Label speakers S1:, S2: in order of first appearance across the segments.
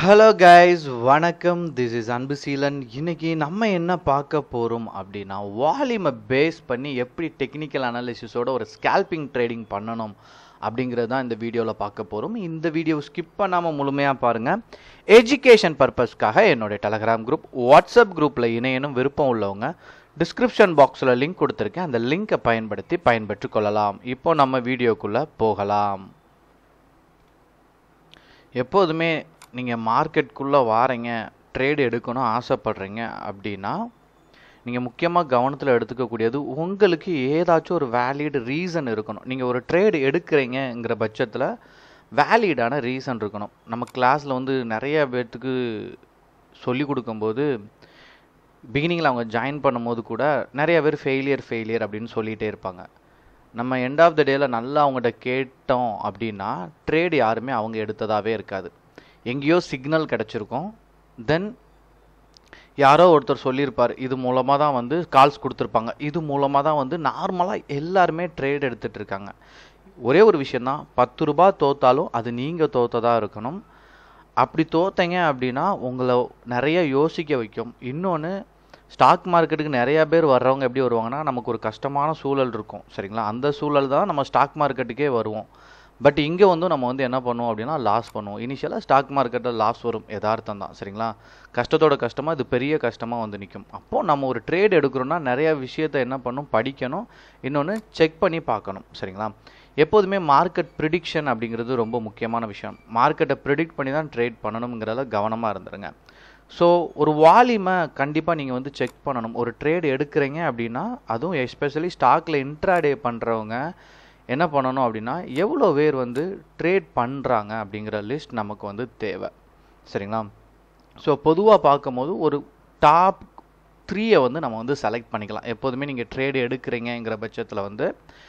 S1: hello guys வணக்கம் this is Anbuseelan இன்னைக்கு நம்ம என்ன பார்க்க போகிறோம் அப்படின்னா வால்யூமை பேஸ் பண்ணி எப்படி டெக்னிக்கல் அனாலிசிஸோட ஒரு ஸ்கேல்பிங் ட்ரேடிங் பண்ணணும் அப்படிங்கிறது தான் இந்த வீடியோவில் பார்க்க போகிறோம் இந்த வீடியோ ஸ்கிப் பண்ணாமல் முழுமையாக பாருங்கள் எஜுகேஷன் பர்பஸ்க்காக என்னுடைய டெலகிராம் குரூப் வாட்ஸ்அப் குரூப்பில் இணையனும் விருப்பம் உள்ளவங்க டிஸ்கிரிப்ஷன் பாக்ஸில் லிங்க் கொடுத்துருக்கேன் அந்த லிங்கை பயன்படுத்தி பயன்பெற்று கொள்ளலாம் இப்போ நம்ம வீடியோக்குள்ளே போகலாம் எப்போதுமே நீங்கள் மார்க்கெட்குள்ளே வாரீங்க ட்ரேடு எடுக்கணும் ஆசைப்படுறீங்க அப்படின்னா நீங்கள் முக்கியமாக கவனத்தில் எடுத்துக்கக்கூடியது உங்களுக்கு ஏதாச்சும் ஒரு வேலிட் ரீசன் இருக்கணும் நீங்கள் ஒரு ட்ரேடு எடுக்கிறீங்கங்கிற பட்சத்தில் வேலிடான ரீசன் இருக்கணும் நம்ம கிளாஸில் வந்து நிறைய பேர்த்துக்கு சொல்லி கொடுக்கும்போது பிகினிங்கில் அவங்க ஜாயின் பண்ணும்போது கூட நிறைய பேர் ஃபெயிலியர் ஃபெயிலியர் அப்படின்னு சொல்லிகிட்டே இருப்பாங்க நம்ம எண்ட் ஆஃப் த டேயில் நல்லா அவங்ககிட்ட கேட்டோம் அப்படின்னா ட்ரேடு யாருமே அவங்க எடுத்ததாகவே இருக்காது எங்கேயோ சிக்னல் கிடச்சிருக்கும் தென் யாரோ ஒருத்தர் சொல்லியிருப்பார் இது மூலமாக தான் வந்து கால்ஸ் கொடுத்துருப்பாங்க இது மூலமாக தான் வந்து நார்மலாக எல்லாருமே ட்ரேட் எடுத்துகிட்டு இருக்காங்க ஒரே ஒரு விஷயந்தான் பத்து ரூபா தோத்தாலும் அது நீங்கள் தோத்ததாக இருக்கணும் அப்படி தோத்தீங்க அப்படின்னா உங்களை நிறைய யோசிக்க வைக்கும் இன்னொன்று ஸ்டாக் மார்க்கெட்டுக்கு நிறையா பேர் வர்றவங்க எப்படி வருவாங்கன்னா நமக்கு ஒரு கஷ்டமான சூழல் இருக்கும் சரிங்களா அந்த சூழல் தான் நம்ம ஸ்டாக் மார்க்கெட்டுக்கே வருவோம் பட் இங்கே வந்து நம்ம வந்து என்ன பண்ணுவோம் அப்படின்னா லாஸ் பண்ணுவோம் இனிஷியலாக ஸ்டாக் மார்க்கெட்டில் லாஸ் வரும் யதார்த்தம் தான் சரிங்களா கஷ்டத்தோட கஷ்டமாக இது பெரிய கஷ்டமாக வந்து நிற்கும் அப்போது நம்ம ஒரு ட்ரேட் எடுக்கிறோன்னா நிறைய விஷயத்த என்ன பண்ணும் படிக்கணும் இன்னொன்று செக் பண்ணி பார்க்கணும் சரிங்களா எப்போதுமே மார்க்கெட் ப்ரிடிக்ஷன் அப்படிங்கிறது ரொம்ப முக்கியமான விஷயம் மார்க்கெட்டை ப்ரிடிக்ட் பண்ணி தான் ட்ரேட் பண்ணணுங்கிறத கவனமாக இருந்துருங்க ஸோ ஒரு வால்யூமை கண்டிப்பாக நீங்கள் வந்து செக் பண்ணணும் ஒரு ட்ரேட் எடுக்கிறீங்க அப்படின்னா அதுவும் எஸ்பெஷலி ஸ்டாக்கில் இன்ட்ராடே பண்ணுறவங்க என்ன பண்ணணும் அப்படின்னா எவ்வளோ பேர் வந்து ட்ரேட் பண்ணுறாங்க அப்படிங்கிற லிஸ்ட் நமக்கு வந்து தேவை சரிங்களா ஸோ பொதுவாக பார்க்கும்போது ஒரு டாப் த்ரீயை வந்து நம்ம வந்து செலக்ட் பண்ணிக்கலாம் எப்போதுமே நீங்கள் ட்ரேடு எடுக்கிறீங்கிற பட்சத்தில் வந்து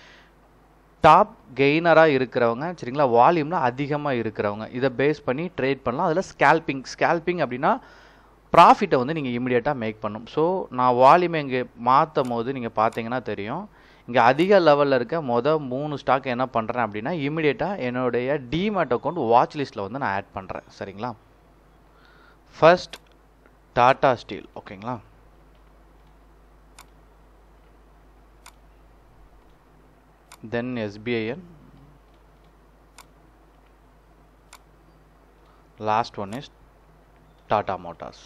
S1: டாப் கெய்னராக இருக்கிறவங்க சரிங்களா வால்யூமில் அதிகமாக இருக்கிறவங்க இதை பேஸ் பண்ணி ட்ரேட் பண்ணலாம் அதில் ஸ்கேல்பிங் ஸ்கேல்பிங் அப்படின்னா ப்ராஃபிட்டை வந்து நீங்கள் இமிடியேட்டாக மேக் பண்ணும் ஸோ நான் வால்யூமை இங்கே மாற்றும் போது நீங்கள் பார்த்தீங்கன்னா தெரியும் இங்கே அதிக லெவலில் இருக்க மொதல் மூணு ஸ்டாக் என்ன பண்ணுறேன் அப்படின்னா இமிடியேட்டாக என்னுடைய டிமேட் அக்கௌண்ட் வாட்ச் லிஸ்ட்டில் வந்து நான் ஆட் பண்ணுறேன் சரிங்களா ஃபர்ஸ்ட் டாடா ஸ்டீல் ஓகேங்களா தென் எஸ்பிஐஎன் last one is Tata Motors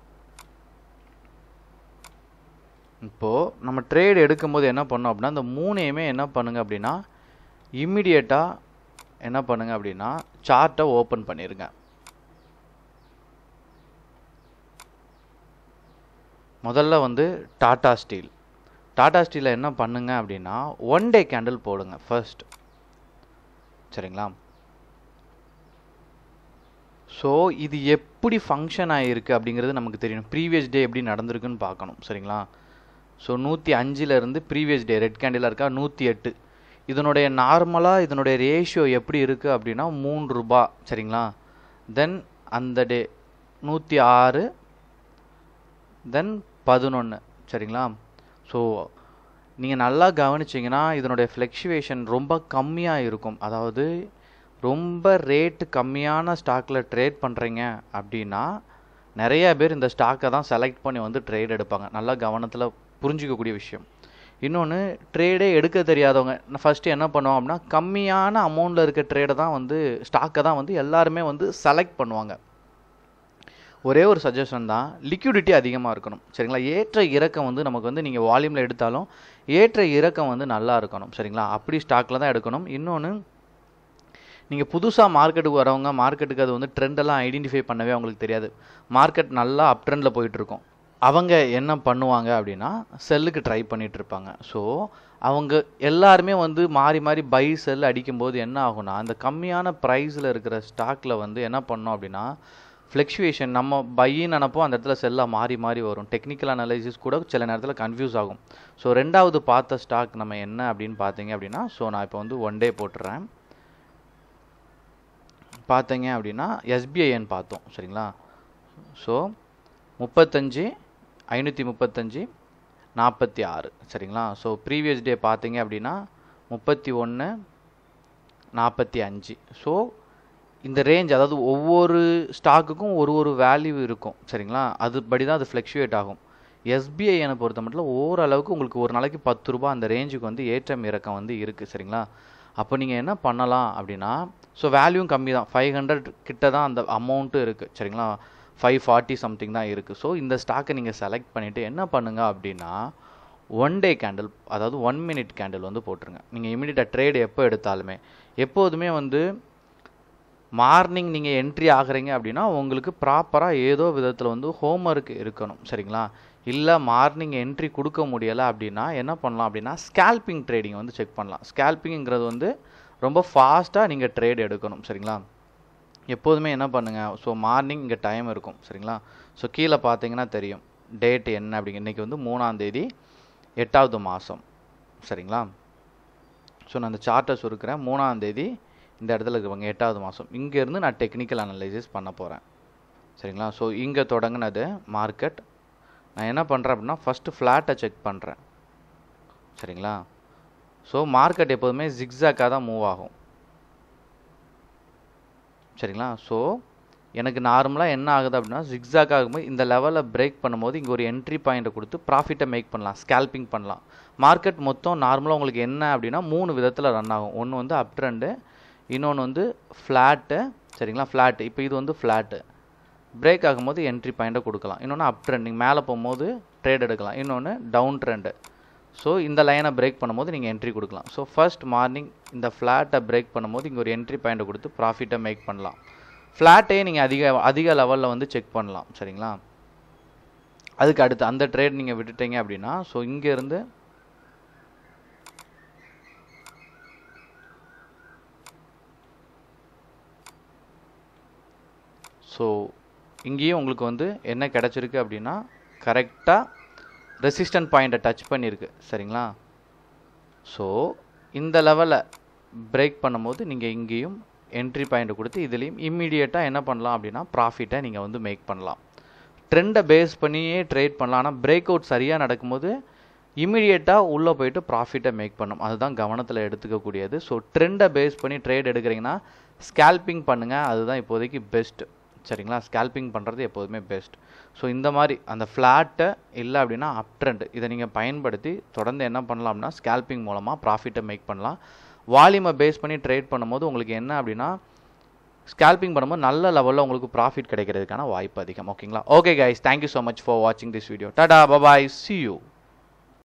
S1: இப்போது நம்ம ட்ரேட் எடுக்கும்போது என்ன பண்ணோம் அப்படின்னா இந்த மூணையுமே என்ன பண்ணுங்க அப்படின்னா இம்மிடியேட்டாக என்ன பண்ணுங்க அப்படின்னா சார்ட்டை ஓப்பன் பண்ணிடுங்க முதல்ல வந்து டாடா ஸ்டீல் டாடா ஸ்டீலில் என்ன பண்ணுங்க அப்படின்னா ஒன் டே கேண்டில் போடுங்க ஃபர்ஸ்ட் சரிங்களா ஸோ இது எப்படி ஃபங்க்ஷன் ஆகிருக்கு அப்படிங்கிறது நமக்கு தெரியணும் ப்ரீவியஸ் டே எப்படி நடந்திருக்குன்னு பார்க்கணும் சரிங்களா ஸோ நூற்றி அஞ்சிலேருந்து ப்ரீவியஸ் டே ரெட் கேண்டிலாக இருக்கா நூற்றி எட்டு இதனுடைய நார்மலாக இதனுடைய ரேஷியோ எப்படி இருக்குது அப்படின்னா மூணு ரூபா சரிங்களா தென் அந்த டே நூற்றி ஆறு தென் பதினொன்று சரிங்களா ஸோ நீங்கள் நல்லா கவனிச்சிங்கன்னா இதனுடைய ஃப்ளக்ஷுவேஷன் ரொம்ப கம்மியாக இருக்கும் அதாவது ரொம்ப ரேட்டு கம்மியான ஸ்டாக்கில் ட்ரேட் பண்ணுறீங்க அப்படின்னா நிறைய பேர் இந்த ஸ்டாக்கை தான் செலக்ட் பண்ணி வந்து ட்ரேட் எடுப்பாங்க நல்லா கவனத்தில் புரிஞ்சிக்கக்கூடிய விஷயம் இன்னொன்று ட்ரேடே எடுக்க தெரியாதவங்க ஃபஸ்ட்டு என்ன பண்ணுவோம் அப்படின்னா கம்மியான அமௌண்ட்டில் இருக்க ட்ரேடை தான் வந்து ஸ்டாக்கை தான் வந்து எல்லாருமே வந்து செலக்ட் பண்ணுவாங்க ஒரே ஒரு சஜஷன் தான் லிக்விடிட்டி அதிகமாக இருக்கணும் சரிங்களா ஏற்ற இறக்கம் வந்து நமக்கு வந்து நீங்கள் வால்யூமில் எடுத்தாலும் ஏற்ற இறக்கம் வந்து நல்லா இருக்கணும் சரிங்களா அப்படி ஸ்டாக்கில் தான் எடுக்கணும் இன்னொன்று நீங்கள் புதுசாக மார்க்கெட்டுக்கு வரவங்க மார்க்கெட்டுக்கு அது வந்து ட்ரெண்டெல்லாம் ஐடென்டிஃபை பண்ணவே அவங்களுக்கு தெரியாது மார்க்கெட் நல்லா அப் ட்ரெண்டில் போயிட்டுருக்கும் அவங்க என்ன பண்ணுவாங்க அப்படின்னா செல்லுக்கு ட்ரை பண்ணிகிட்டு இருப்பாங்க ஸோ அவங்க எல்லாருமே வந்து மாறி மாறி பை செல் அடிக்கும்போது என்ன ஆகும்னா அந்த கம்மியான ப்ரைஸில் இருக்கிற ஸ்டாக்கில் வந்து என்ன பண்ணோம் அப்படின்னா ஃப்ளக்ஷுவேஷன் நம்ம பையின்னு நினப்போம் அந்த இடத்துல செல்லாக மாறி மாறி வரும் டெக்னிக்கல் அனாலிசிஸ் கூட சில நேரத்தில் கன்ஃபியூஸ் ஆகும் ஸோ ரெண்டாவது பார்த்த ஸ்டாக் நம்ம என்ன அப்படின்னு பார்த்தீங்க அப்படின்னா ஸோ நான் இப்போ வந்து ஒன் டே போட்டுறேன் பார்த்தீங்க அப்படின்னா எஸ்பிஐஎன் பார்த்தோம் சரிங்களா ஸோ முப்பத்தஞ்சு ஐநூற்றி முப்பத்தஞ்சு நாற்பத்தி ஆறு சரிங்களா ஸோ ப்ரீவியஸ் டே பார்த்தீங்க அப்படின்னா முப்பத்தி ஒன்று நாற்பத்தி அஞ்சு ஸோ இந்த ரேஞ்ச் அதாவது ஒவ்வொரு ஸ்டாக்குக்கும் ஒரு ஒரு வேல்யூ இருக்கும் சரிங்களா அதுபடி தான் அது ஃப்ளக்ஷுவேட் ஆகும் எஸ்பிஐனை பொறுத்த மட்டும் ஓரளவுக்கு உங்களுக்கு ஒரு நாளைக்கு பத்து ரூபாய் அந்த ரேஞ்சுக்கு வந்து ஏற்றம் இறக்கம் வந்து இருக்குது சரிங்களா அப்போ நீங்கள் என்ன பண்ணலாம் அப்படின்னா ஸோ வேல்யூவும் கம்மி தான் ஃபைவ் ஹண்ட்ரட் கிட்ட தான் அந்த அமௌண்ட்டும் இருக்குது சரிங்களா ஃபைவ் ஃபார்ட்டி சம்திங் தான் இருக்குது ஸோ இந்த ஸ்டாக்கை நீங்கள் செலக்ட் பண்ணிவிட்டு என்ன பண்ணுங்க அப்படின்னா ஒன் டே கேண்டில் அதாவது ஒன் மினிட் கேண்டில் வந்து போட்டுருங்க நீங்கள் இமீடியட்டாக ட்ரேடு எப்போ எடுத்தாலுமே எப்போதுமே வந்து மார்னிங் நீங்கள் என்ட்ரி ஆகுறீங்க அப்படின்னா உங்களுக்கு ப்ராப்பராக ஏதோ விதத்தில் வந்து ஹோம்ஒர்க் இருக்கணும் சரிங்களா இல்லை மார்னிங் என்ட்ரி கொடுக்க முடியலை அப்படின்னா என்ன பண்ணலாம் அப்படின்னா ஸ்கேல்பிங் ட்ரேடிங் வந்து செக் பண்ணலாம் ஸ்கேல்பிங்கிறது வந்து ரொம்ப ஃபாஸ்ட்டாக நீங்கள் ட்ரேட் எடுக்கணும் சரிங்களா எப்போதுமே என்ன பண்ணுங்கள் ஸோ மார்னிங் இங்கே டைம் இருக்கும் சரிங்களா ஸோ கீழே பார்த்தீங்கன்னா தெரியும் டேட் என்ன அப்படிங்க இன்றைக்கி வந்து மூணாம் தேதி எட்டாவது மாதம் சரிங்களா ஸோ நான் அந்த சார்ட்டை சுருக்கிறேன் மூணாம் தேதி இந்த இடத்துல இருக்கிறவங்க எட்டாவது மாதம் இங்கேருந்து நான் டெக்னிக்கல் அனலைசிஸ் பண்ண போகிறேன் சரிங்களா ஸோ இங்கே தொடங்கினது மார்க்கெட் நான் என்ன பண்ணுறேன் அப்படின்னா ஃபஸ்ட்டு ஃப்ளாட்டை செக் பண்ணுறேன் சரிங்களா ஸோ மார்க்கெட் எப்போதுமே ஜிக்ஸாக்காக தான் மூவ் ஆகும் சரிங்களா ஸோ எனக்கு நார்மலாக என்ன ஆகுது அப்படின்னா ஜிக்ஸாக் ஆகும்போது இந்த லெவலில் பிரேக் பண்ணும்போது இங்கே ஒரு என்ட்ரி பாயிண்ட்டை கொடுத்து ப்ராஃபிட்டை மேக் பண்ணலாம் ஸ்கேல்பிங் பண்ணலாம் மார்க்கெட் மொத்தம் நார்மலாக உங்களுக்கு என்ன அப்படின்னா மூணு விதத்தில் ரன் ஆகும் ஒன்று வந்து அப் ட்ரெண்டு இன்னொன்று வந்து ஃப்ளாட்டு சரிங்களா ஃப்ளாட்டு இப்போ இது வந்து ஃப்ளாட்டு பிரேக் ஆகும்போது என்ட்ரி பாயிண்ட்டை கொடுக்கலாம் இன்னொன்று அப் ட்ரெண்டிங் மேலே போகும்போது ட்ரேட் எடுக்கலாம் இன்னொன்று டவுன் ட்ரெண்டு ஸோ இந்த லைனை பிரேக் பண்ணும்போது நீங்கள் என்ட்ரி கொடுக்கலாம் ஸோ ஃபர்ஸ்ட் மார்னிங் இந்த ஃப்ளாட்டை பிரேக் பண்ணும்போது இங்கே ஒரு என்ட்ரி பாயிண்ட்டை கொடுத்து ப்ராஃபிட்டை மேக் பண்ணலாம் ஃப்ளாட்டே நீங்கள் அதிக அதிக லெவலில் வந்து செக் பண்ணலாம் சரிங்களா அதுக்கு அடுத்து அந்த ட்ரேட் நீங்கள் விட்டுட்டீங்க அப்படின்னா ஸோ இங்கேருந்து ஸோ இங்கேயும் உங்களுக்கு வந்து என்ன கிடச்சிருக்கு அப்படின்னா கரெக்டாக ரெசிஸ்டன்ட் பாயிண்ட்டை டச் பண்ணியிருக்கு சரிங்களா ஸோ இந்த லெவலை பிரேக் பண்ணும்போது நீங்கள் இங்கேயும் என்ட்ரி பாயிண்ட்டை கொடுத்து இதுலேயும் இம்மீடியட்டாக என்ன பண்ணலாம் அப்படின்னா ப்ராஃபிட்டை நீங்கள் வந்து மேக் பண்ணலாம் ட்ரெண்டை பேஸ் பண்ணியே ட்ரேட் பண்ணலாம் ஆனால் பிரேக் அவுட் சரியாக நடக்கும்போது இமீடியட்டாக உள்ளே போயிட்டு ப்ராஃபிட்டை மேக் பண்ணும் அதுதான் கவனத்தில் எடுத்துக்கக்கூடியது ஸோ ட்ரெண்டை பேஸ் பண்ணி ட்ரேட் எடுக்கிறீங்கன்னா ஸ்கேல்பிங் பண்ணுங்கள் அதுதான் இப்போதைக்கு பெஸ்ட் சரிங்களா ஸ்கேல்பிங் பண்ணுறது எப்போதுமே பெஸ்ட் ஸோ இந்த மாதிரி அந்த ஃப்ளாட்டை இல்லை அப்படின்னா அப் ட்ரெண்ட் இதை நீங்கள் பயன்படுத்தி தொடர்ந்து என்ன பண்ணலாம்னா ஸ்கேல்பிங் மூலமாக ப்ராஃபிட்டை மேக் பண்ணலாம் வால்யூமை பேஸ் பண்ணி ட்ரேட் பண்ணும்போது உங்களுக்கு என்ன அப்படின்னா ஸ்கேல்பிங் பண்ணும்போது நல்ல லெவலில் உங்களுக்கு ப்ராஃபிட் கிடைக்கிறதுக்கான வாய்ப்பு அதிகம் ஓகேங்களா okay guys thank you so much for வாட்சிங் this video tata bye bye see you